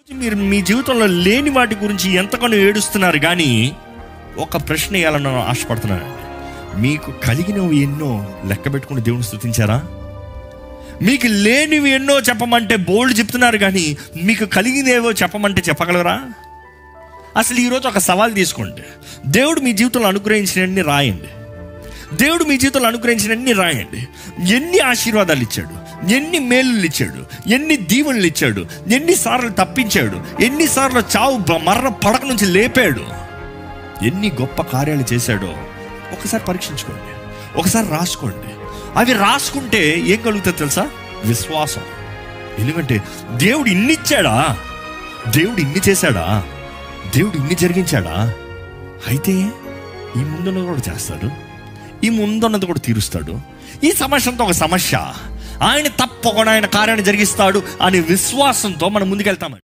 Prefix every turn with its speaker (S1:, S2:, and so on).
S1: మీరు మీ జీవితంలో లేని వాటి గురించి ఎంతగానో ఏడుస్తున్నారు కానీ ఒక ప్రశ్న వేయాలని ఆశపడుతున్నాను మీకు కలిగినవి ఎన్నో లెక్క పెట్టుకుని దేవుని స్థుతించారా మీకు లేనివి ఎన్నో చెప్పమంటే బోల్డ్ చెప్తున్నారు కానీ మీకు కలిగినవేవో చెప్పమంటే చెప్పగలరా అసలు ఈరోజు ఒక సవాల్ తీసుకోండి దేవుడు మీ జీవితంలో అనుగ్రహించినన్ని రాయండి దేవుడు మీ జీవితంలో అనుగ్రహించినన్ని రాయండి ఎన్ని ఆశీర్వాదాలు ఇచ్చాడు ఎన్ని మేలులు ఇచ్చాడు ఎన్ని దీవెనలు ఇచ్చాడు ఎన్నిసార్లు తప్పించాడు ఎన్నిసార్లు చావు బ- మరణ పడక నుంచి లేపాడు ఎన్ని గొప్ప కార్యాలు చేశాడో ఒకసారి పరీక్షించుకోండి ఒకసారి రాసుకోండి అవి రాసుకుంటే ఏం కలుగుతుంది తెలుసా విశ్వాసం ఎందుకంటే దేవుడు ఇన్ని ఇచ్చాడా దేవుడు ఇన్ని చేశాడా దేవుడు ఇన్ని జరిగించాడా అయితే ఈ ముందున్నది కూడా చేస్తాడు ఈ ముందున్నది కూడా తీరుస్తాడు ఈ సమస్యతో ఒక సమస్య ఆయన తప్పకుండా ఆయన కార్యాన్ని జరిగిస్తాడు అనే విశ్వాసంతో మనం ముందుకెళ్తామండి